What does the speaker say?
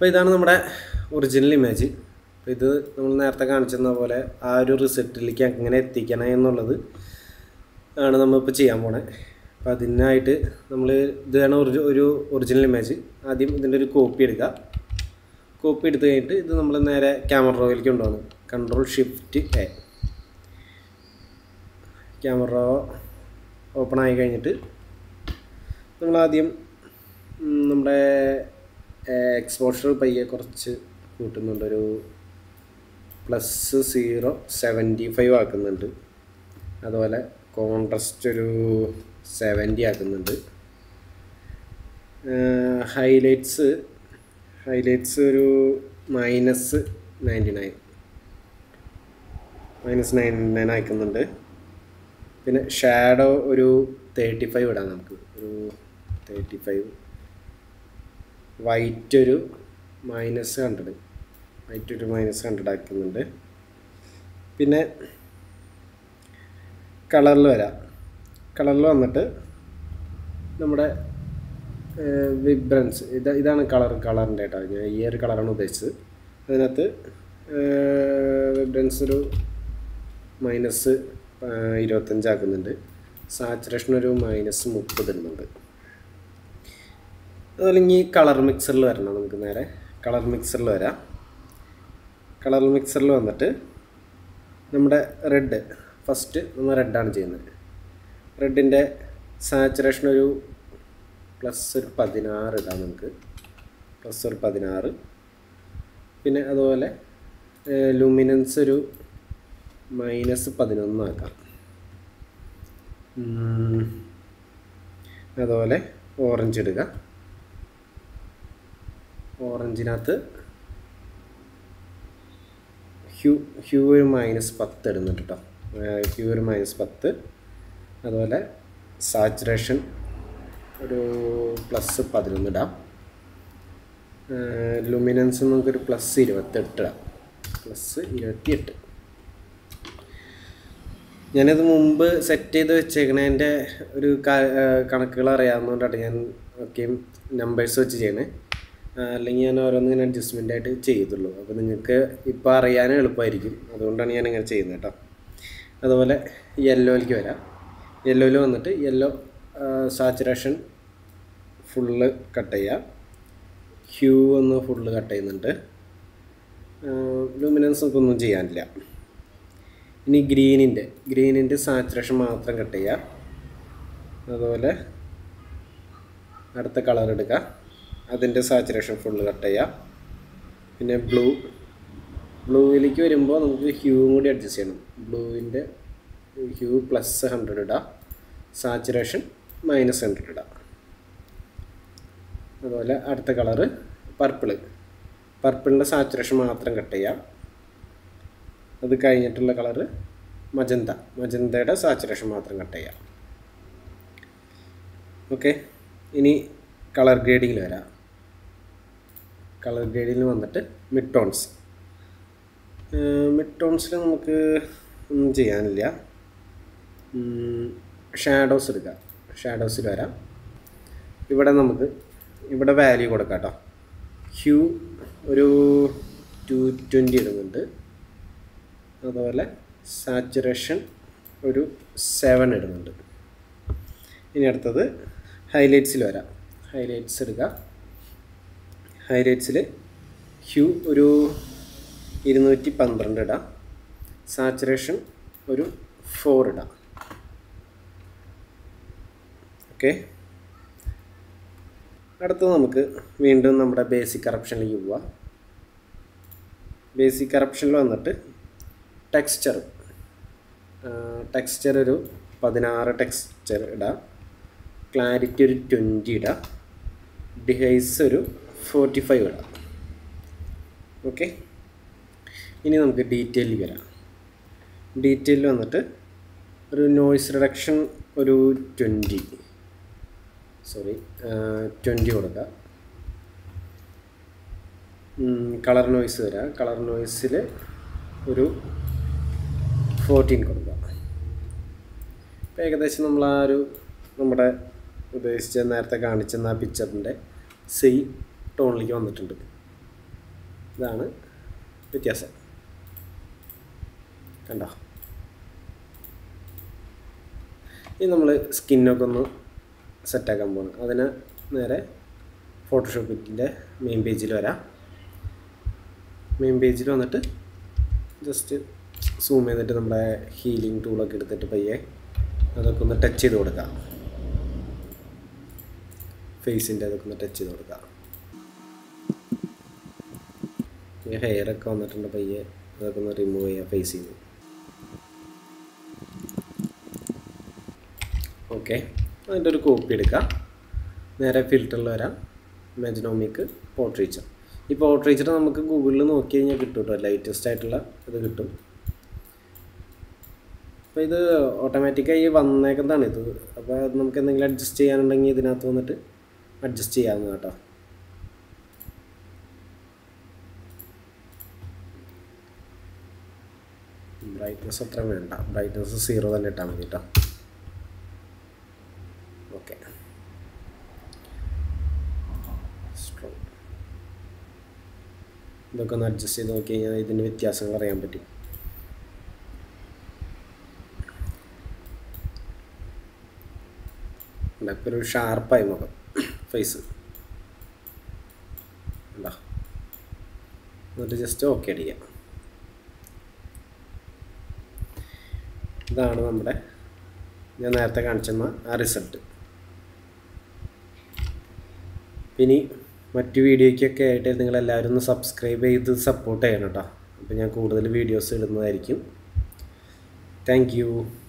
അപ്പോൾ ഇതാണ് നമ്മുടെ ഒറിജിനൽ ഇമേജ് അപ്പോൾ ഇത് നമ്മൾ നേരത്തെ കാണിച്ചെന്ന പോലെ ആ ഒരു റിസൾട്ടിലേക്ക് എങ്ങനെ എത്തിക്കണം എന്നുള്ളത് ആണ് നമ്മളിപ്പോൾ ചെയ്യാൻ പോണേ അപ്പോൾ അതിനായിട്ട് നമ്മൾ ഇതാണ് ഒറിജി ഒരു ഒറിജിനൽ ഇമേജ് ആദ്യം ഇതിൻ്റെ ഒരു കോപ്പി എടുക്കുക കോപ്പി എടുത്ത് കഴിഞ്ഞിട്ട് ഇത് നമ്മൾ നേരെ ക്യാമറ റോയിലേക്ക് കൊണ്ടുപോകണം control shift A camera open ആയി കഴിഞ്ഞിട്ട് നമ്മൾ ആദ്യം ഉം, നമ്മുടെ എക്സ്പോഷർ പയ്യെ കുറച്ച് കൂട്ടുന്നുണ്ട് ഒരു പ്ലസ് സീറോ സെവൻറ്റി ഫൈവ് ആക്കുന്നുണ്ട് അതുപോലെ കോൺട്രസ്റ്റ് ഒരു സെവൻറ്റി ആക്കുന്നുണ്ട് ഹൈലൈറ്റ്സ് ഹൈലൈറ്റ്സ് ഒരു minus ninety nine minus ninety nine ആക്കുന്നുണ്ട് പിന്നെ ഷാഡോ ഒരു തേർട്ടി ഫൈവ് ഇടാം നമുക്ക് ഒരു തേർട്ടി ഫൈവ് വൈറ്റ് ഒരു മൈനസ് ഹൺഡ്രഡ് വൈറ്റ് ഒരു മൈനസ് ഹൺഡ്രഡ് ആക്കുന്നുണ്ട് പിന്നെ കളറിൽ വരാം കളറിൽ വന്നിട്ട് നമ്മുടെ വിബ്രൻസ് ഇത് ഇതാണ് കളർ കളറിൻ്റെ കേട്ടോ ഞാൻ ഈ ഒരു കളറാണ് ഉദ്ദേശിച്ചത് അതിനകത്ത് വിബ്രൻസ് ഒരു മൈനസ് ഇരുപത്തഞ്ചാക്കുന്നുണ്ട് സാച്ചുറേഷൻ ഒരു മൈനസ് മുപ്പത് ഇടുന്നുണ്ട് അതുപോലെ ഇനി കളർ മിക്സറിൽ വരണം നമുക്ക് നേരെ കളർ മിക്സറിൽ വരാം കളർ മിക്സറിൽ വന്നിട്ട് നമ്മുടെ റെഡ് ഫസ്റ്റ് നമ്മൾ റെഡാണ് ചെയ്യുന്നത് റെഡിൻ്റെ സാച്ചുറേഷൻ ഒരു പ്ലസ് ഒരു പതിനാറ് ഇടാം നമുക്ക് പ്ലസ് ഒരു പതിനാറ് പിന്നെ അതുപോലെ ലൂമിനൻസ് ഒരു മൈനസ് പതിനൊന്നാക്കാം ഉം. അതുപോലെ ഓറഞ്ച് ഇടുക ഓറഞ്ചിനകത്ത് ഹ്യൂ ഹ്യൂ ഒരു മൈനസ് പത്ത് ഇടുന്നുണ്ട് കേട്ടോ ഹ്യൂ ഒരു മൈനസ് പത്ത് അതുപോലെ സാച്ചുറേഷൻ ഒരു പ്ലസ് പതിനൊന്ന് ഇടാം ലുമിനൻസ് നമുക്കൊരു പ്ലസ് ഇരുപത്തെട്ട് ഇടാം പ്ലസ് ഇരുപത്തിയെട്ട് ഞാനിത് മുമ്പ് സെറ്റ് ചെയ്ത് വെച്ചേക്കണതിൻ്റെ ഒരു ക- ആ, കണക്കുകൾ അറിയാവുന്നതുകൊണ്ടാണ് ഞാൻ ഒക്കെയും നമ്പേഴ്സ് വെച്ച് ചെയ്യണേ ആ, അല്ലെങ്കിൽ ഞാൻ ഓരോന്ന് ഇങ്ങനെ അഡ്ജസ്റ്റ്മെൻ്റ് ആയിട്ട് ചെയ്തുള്ളൂ അപ്പോൾ നിങ്ങൾക്ക് ഇപ്പോൾ അറിയാനും എളുപ്പമായിരിക്കും അതുകൊണ്ടാണ് ഞാൻ ഇങ്ങനെ ചെയ്യുന്നത് കേട്ടോ അതുപോലെ യെല്ലോയിലേക്ക് വരാം യെല്ലോയിൽ വന്നിട്ട് യെല്ലോ സാച്ചുറേഷൻ ഫുള്ള് കട്ട് ചെയ്യുക ഹ്യൂ ഒന്ന് ഫുള്ള് കട്ട് ചെയ്യുന്നുണ്ട് ലൂമിനൻസ് നമുക്കൊന്നും ചെയ്യാനില്ല ഇനി ഗ്രീനിൻ്റെ ഗ്രീനിൻ്റെ സാച്ചുറേഷൻ മാത്രം കട്ട് ചെയ്യുക അതുപോലെ അടുത്ത കളർ എടുക്കുക അതിൻ്റെ സാച്ചുറേഷൻ ഫുള്ള് കട്ട് ചെയ്യുക പിന്നെ ബ്ലൂ ബ്ലൂവിലേക്ക് വരുമ്പോൾ നമുക്ക് ഹ്യൂ കൂടി അഡ്ജസ്റ്റ് ചെയ്യണം ബ്ലൂവിൻ്റെ ഹ്യൂ പ്ലസ് ഹൺഡ്രഡ് ഇടാം സാച്ചുറേഷൻ മൈനസ് ഹൺഡ്രഡ് ഇടാം അതുപോലെ അടുത്ത കളറ് പർപ്പിള് പർപ്പിളിൻ്റെ സാച്ചുറേഷൻ മാത്രം കട്ട് ചെയ്യാം അത് കഴിഞ്ഞിട്ടുള്ള കളറ് മജന്ത മജന്തയുടെ സാച്ചുറേഷൻ മാത്രം കട്ട് ചെയ്യാം ഓക്കെ ഇനി കളർ ഗ്രേഡിങ്ങിൽ വരാം കളർ ഗ്രേഡിങ്ങിൽ വന്നിട്ട് മിഡ് ടോൺസ് മിഡ് ടോൺസിൽ നമുക്ക് ഒന്നും ചെയ്യാനില്ല ഷാഡോസ് എടുക്കാം ഷാഡോസിൽ വരാം ഇവിടെ നമുക്ക് ഇവിടെ വാല്യൂ കൊടുക്കാം കേട്ടോ ഹ്യൂ ഒരു ടു ട്വൻറ്റി ഇടുന്നുണ്ട് അതുപോലെ സാച്ചുറേഷൻ ഒരു സെവൻ ഇടുന്നുണ്ട് ഇനി അടുത്തത് ഹൈലൈറ്റ്സിൽ വരാം ഹൈലൈറ്റ്സ് എടുക്കുക ഹൈലൈറ്റ്സിൽ ഹ്യൂ ഒരു ഇരുന്നൂറ്റി പന്ത്രണ്ട് ഇടാം സാച്ചുറേഷൻ ഒരു ഫോർ ഇടാം ഓക്കെ അടുത്തത് നമുക്ക് വീണ്ടും നമ്മുടെ ബേസിക് കറപ്ഷനിലേക്ക് പോവാം ബേസിക് കറപ്ഷനിൽ വന്നിട്ട് ടെക്സ്ചർ ടെക്സ്ചർ ഒരു പതിനാറ് ടെക്സ്ചർ ഇടാം ക്ലാരിറ്റി ഒരു ട്വൻറ്റി ഇടാം ഡിഹൈസ് ഒരു ഫോർട്ടി ഫൈവ് ഇടാം ഓക്കെ ഇനി നമുക്ക് ഡീറ്റെയിലിൽ വരാം ഡീറ്റെയിലിൽ വന്നിട്ട് ഒരു നോയ്സ് റിഡക്ഷൻ ഒരു ട്വൻറ്റി സോറി ട്വൻറ്റി കൊടുക്കുക കളർ നോയ്സ് വരാം കളർ നോയ്സിൽ ഒരു ഫോർട്ടീൻ കൊടുക്കുക അപ്പോൾ ഏകദേശം നമ്മൾ ആ ഒരു നമ്മുടെ ഉദ്ദേശിച്ച നേരത്തെ കാണിച്ചെന്ന ആ പിക്ചറിൻ്റെ സെയിം ടോണിലേക്ക് വന്നിട്ടുണ്ട് ഇതാണ് വ്യത്യാസം കണ്ടോ ഇനി നമ്മൾ സ്കിന്നൊക്കെ ഒന്ന് സെറ്റാക്കാൻ പോകണം അതിന് നേരെ ഫോട്ടോഷോപ്പിൻ്റെ മെയിൻ പേജിൽ വരാം മെയിൻ പേജിൽ വന്നിട്ട് ജസ്റ്റ് സൂം ചെയ്തിട്ട് നമ്മുടെ ഹീലിംഗ് ടൂളൊക്കെ എടുത്തിട്ട് പയ്യെ അതൊക്കെ ഒന്ന് ടച്ച് ചെയ്ത് കൊടുക്കാം ഫേസിൻ്റെ അതൊക്കെ ഒന്ന് ടച്ച് ചെയ്ത് കൊടുക്കാം ഈ ഹെയറൊക്കെ വന്നിട്ടുണ്ട് പയ്യെ അതൊക്കെ ഒന്ന് റിമൂവ് ചെയ്യാം ഫേസിൽ നിന്ന് ഓക്കെ അതിൻ്റെ ഒരു കോപ്പി എടുക്കാം നേരെ ഫിൽറ്ററിൽ വരാം മെജനോമിക്ക് പോർട്രേച്ചർ ഈ പോർട്രേച്ചർ നമുക്ക് ഗൂഗിളിൽ നോക്കി കഴിഞ്ഞാൽ കിട്ടും കേട്ടോ ലേറ്റസ്റ്റ് ആയിട്ടുള്ള ഇത് കിട്ടും അപ്പോൾ ഇത് ഓട്ടോമാറ്റിക്കായി വന്നേക്കുന്നതാണ് ഇത് അപ്പോൾ അത് നമുക്ക് എന്തെങ്കിലും അഡ്ജസ്റ്റ് ചെയ്യാനുണ്ടെങ്കിൽ ഇതിനകത്ത് വന്നിട്ട് അഡ്ജസ്റ്റ് ചെയ്യാവുന്ന കേട്ടോ ബ്രൈറ്റ്നസ് അത്ര വേണ്ട ബ്രൈറ്റ്നസ് സീറോ തന്നെ ഇട്ടാൽ മതി കേട്ടോ ഓക്കെ സ്ട്രോങ് ഇതൊക്കെ ഒന്ന് അഡ്ജസ്റ്റ് ചെയ്ത് നോക്കി കഴിഞ്ഞാൽ ഇതിൻ്റെ വ്യത്യാസങ്ങൾ അറിയാൻ പറ്റും ഇപ്പോൾ ഒരു ഷാർപ്പായി മുഖം ഫേസ് ഉണ്ടോ എന്നിട്ട് ജസ്റ്റ് ഓക്കെ അടിക്കാം ഇതാണ് നമ്മുടെ ഞാൻ നേരത്തെ കാണിച്ചെന്ന ആ റിസൾട്ട് ഇനി മറ്റു വീഡിയോയ്ക്കൊക്കെ ആയിട്ട് നിങ്ങളെല്ലാവരും ഒന്ന് സബ്സ്ക്രൈബ് ചെയ്ത് സപ്പോർട്ട് ചെയ്യണം കേട്ടോ അപ്പോൾ ഞാൻ കൂടുതൽ വീഡിയോസ് ഇടുന്നതായിരിക്കും താങ്ക് യു